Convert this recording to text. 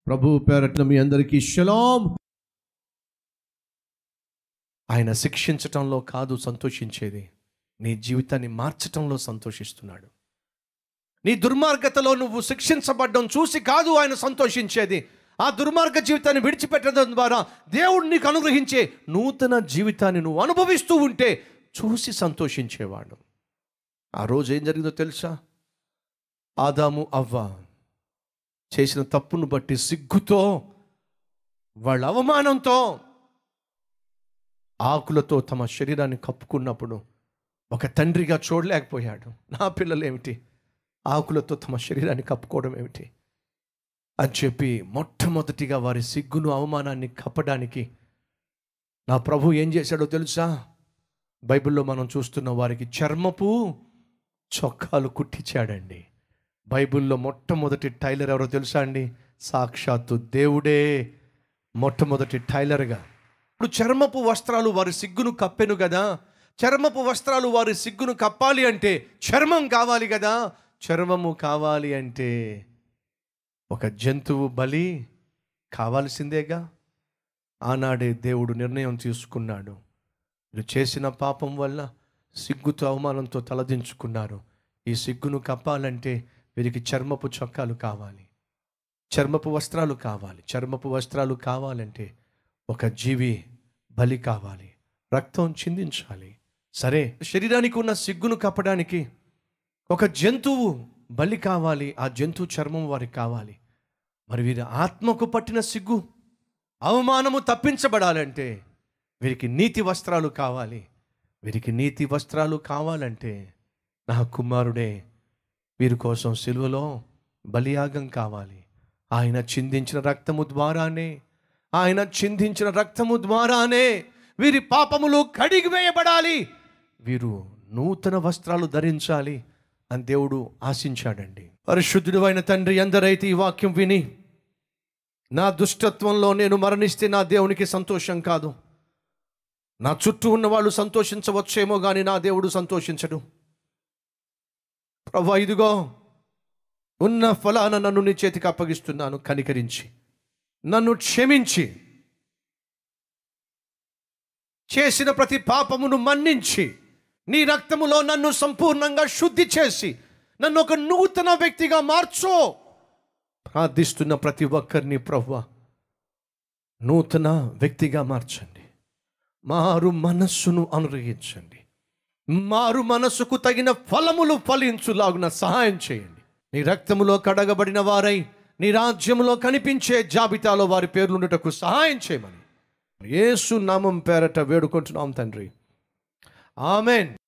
ప్రభు పేరట్న మీ అందరికీ షలాం ఆయన శిక్షించటంలో కాదు సంతోషించేది నీ జీవితాన్ని మార్చటంలో సంతోషిస్తున్నాడు నీ దుర్మార్గతలో నువ్వు శిక్షించబడ్డం చూసి కాదు ఆయన సంతోషించేది ఆ దుర్మార్గ జీవితాన్ని విడిచిపెట్టడం ద్వారా దేవుడు నీకు అనుగ్రహించే నూతన జీవితాన్ని నువ్వు అనుభవిస్తూ ఉంటే చూసి సంతోషించేవాడు ఆ రోజు ఏం జరిగిందో తెలుసా ఆదాము అవ్వ చేసిన తప్పును బట్టి సిగ్గుతో వాళ్ళ అవమానంతో ఆకులతో తమ శరీరాన్ని కప్పుకున్నప్పుడు ఒక తండ్రిగా చూడలేకపోయాడు నా పిల్లలు ఏమిటి ఆకులతో తమ శరీరాన్ని కప్పుకోవడం ఏమిటి అని చెప్పి మొట్టమొదటిగా వారి సిగ్గును అవమానాన్ని కప్పడానికి నా ప్రభు ఏం చేశాడో తెలుసా బైబిల్లో మనం చూస్తున్న వారికి చర్మపు చొక్కాలు కుట్టించాడండి బైబిల్లో మొట్టమొదటి టైలర్ ఎవరో తెలుసా అండి సాక్షాత్తు దేవుడే మొట్టమొదటి టైలర్గా ఇప్పుడు చర్మపు వస్త్రాలు వారి సిగ్గును కప్పెను కదా చర్మపు వస్త్రాలు వారి సిగ్గును కప్పాలి అంటే చర్మం కావాలి కదా చర్మము కావాలి అంటే ఒక జంతువు బలి కావాల్సిందేగా ఆనాడే దేవుడు నిర్ణయం తీసుకున్నాడు మీరు చేసిన పాపం వల్ల సిగ్గుతో అవమానంతో తలదించుకున్నారు ఈ సిగ్గును కప్పాలంటే వీరికి చర్మపు చొక్కాలు కావాలి చర్మపు వస్త్రాలు కావాలి చర్మపు వస్త్రాలు కావాలంటే ఒక జీవి బలి కావాలి రక్తం చిందించాలి సరే శరీరానికి ఉన్న సిగ్గును కప్పడానికి ఒక జంతువు బలి కావాలి ఆ జంతువు చర్మం వారికి కావాలి మరి వీరి ఆత్మకు పట్టిన సిగ్గు అవమానము తప్పించబడాలంటే వీరికి నీతి వస్త్రాలు కావాలి వీరికి నీతి వస్త్రాలు కావాలంటే నా కుమారుడే వీరి కోసం సిలువలో బలియాగం కావాలి ఆయన చిందించిన రక్తము ద్వారానే ఆయన చిందించిన రక్తము ద్వారానే వీరి పాపములు కడిగివేయబడాలి వీరు నూతన వస్త్రాలు ధరించాలి అని దేవుడు ఆశించాడండి పరిశుద్ధుడు అయిన తండ్రి ఎందరైతే ఈ వాక్యం విని నా దుష్టత్వంలో నేను మరణిస్తే నా దేవునికి సంతోషం కాదు నా చుట్టూ ఉన్న వాళ్ళు సంతోషించవచ్చేమో కానీ నా దేవుడు సంతోషించడు ప్రభా ఇదిగో ఉన్న ఫలాన నన్ను నీ చేతికి అప్పగిస్తున్నాను కనికరించి నన్ను క్షమించి చేసిన ప్రతి పాపమును మన్నించి నీ రక్తములో నన్ను సంపూర్ణంగా శుద్ధి చేసి నన్ను ఒక నూతన వ్యక్తిగా మార్చో ప్రార్థిస్తున్న ప్రతి ఒక్కరిని ప్రవ్వ నూతన వ్యక్తిగా మార్చండి మారు మనస్సును అనుగ్రహించండి మారు మనస్సుకు తగిన ఫలములు ఫలించులాగున సహాయం చేయండి నీ రక్తములో కడగబడిన వారై నీ రాజ్యములో కనిపించే జాబితాలో వారి పేర్లుండుటకు సహాయం చేయమని యేసు నామం పేరట వేడుకుంటున్నాం తండ్రి ఆమెన్